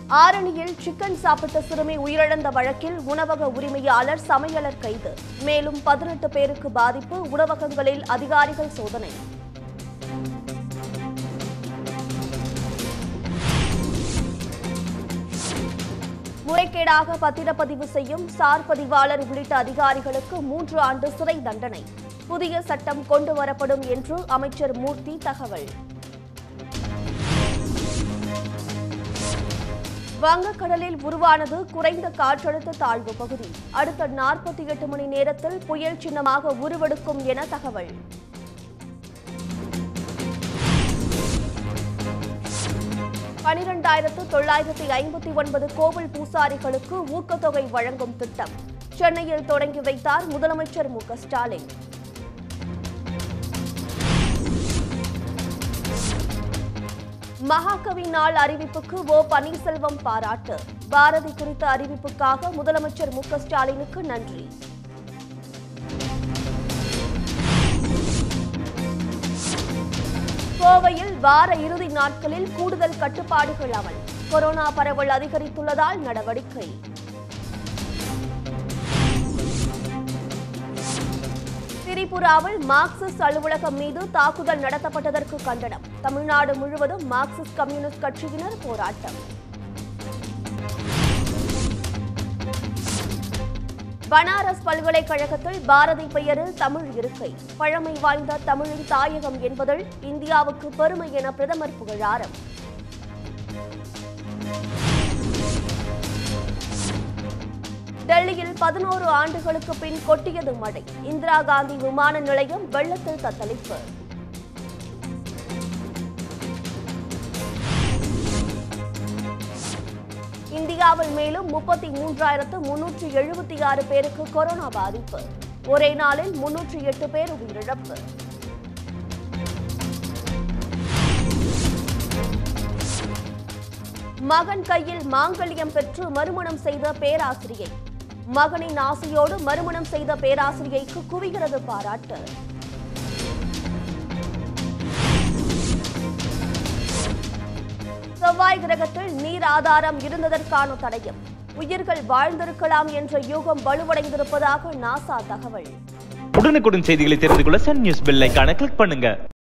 ஆரணியில் chicken சாப்பிட்ட சிறுமி உயிரிழந்த வழக்கில் உணவக உரிமையாளர் சமையலர் கைது மேலும் பதினெட்டு பேருக்கு பாதிப்பு உணவகங்களில் அதிகாரிகள் சோதனை முறைகேடாக பத்திரப்பதிவு செய்யும் சார் பதிவாளர் உள்ளிட்ட அதிகாரிகளுக்கு மூன்று ஆண்டு சிறை தண்டனை புதிய சட்டம் கொண்டு வரப்படும் என்று அமைச்சர் மூர்த்தி தகவல் வங்கக்கடலில் உருவானது குறைந்த காற்றழுத்த தாழ்வு பகுதி அடுத்த நாற்பத்தி எட்டு மணி நேரத்தில் புயல் சின்னமாக உருவெடுக்கும் என தகவல் பனிரெண்டாயிரத்து தொள்ளாயிரத்தி ஐம்பத்தி ஒன்பது கோவில் பூசாரிகளுக்கு ஊக்கத்தொகை வழங்கும் திட்டம் சென்னையில் தொடங்கி வைத்தார் முதலமைச்சர் மு க ஸ்டாலின் மகாகவி நாள் அறிவிப்புக்கு ஓ பன்னீர்செல்வம் பாராட்டு பாரதி குறித்த அறிவிப்புக்காக முதலமைச்சர் மு க ஸ்டாலினுக்கு நன்றி கோவையில் வார இறுதி நாட்களில் கூடுதல் கட்டுப்பாடுகள் அமல் கொரோனா பரவல் அதிகரித்துள்ளதால் நடவடிக்கை திரிபுராவில் மார்க்சிஸ்ட் அலுவலகம் மீது தாக்குதல் நடத்தப்பட்டதற்கு கண்டனம் தமிழ்நாடு முழுவதும் மார்க்சிஸ்ட் கம்யூனிஸ்ட் கட்சியினர் போராட்டம் பனாரஸ் பல்கலைக்கழகத்தில் பாரதி பெயரில் தமிழ் இருக்கை பழமை வாய்ந்த தமிழின் தாயகம் என்பதில் இந்தியாவுக்கு பெருமை என பிரதமர் புகழாரம் டெல்லியில் பதினோரு ஆண்டுகளுக்கு பின் கொட்டியது மழை இந்திரா காந்தி விமான நிலையம் வெள்ளத்தில் தத்தளிப்பு இந்தியாவில் மேலும் முப்பத்தி மூன்றாயிரத்து முன்னூற்றி எழுபத்தி ஆறு பேருக்கு கொரோனா பாதிப்பு ஒரே நாளில் முன்னூற்றி எட்டு பேர் உயிரிழப்பு மகன் கையில் மாங்கல்யம் பெற்று மறுமணம் செய்த பேராசிரியை மகனின் ஆசையோடு மறுமணம் செய்த பேராசிரியைக்கு குவிகிறது பாராட்டு செவ்வாய் கிரகத்தில் நீர் ஆதாரம் இருந்ததற்கான தடயம் உயிர்கள் வாழ்ந்திருக்கலாம் என்ற யூகம் வலுவடைந்திருப்பதாக நாசா தகவல் உடனுக்குடன் செய்திகளை தெரிந்து கொள்ள சன் நியூஸ் பெல் ஐகானை கிளிக் பண்ணுங்க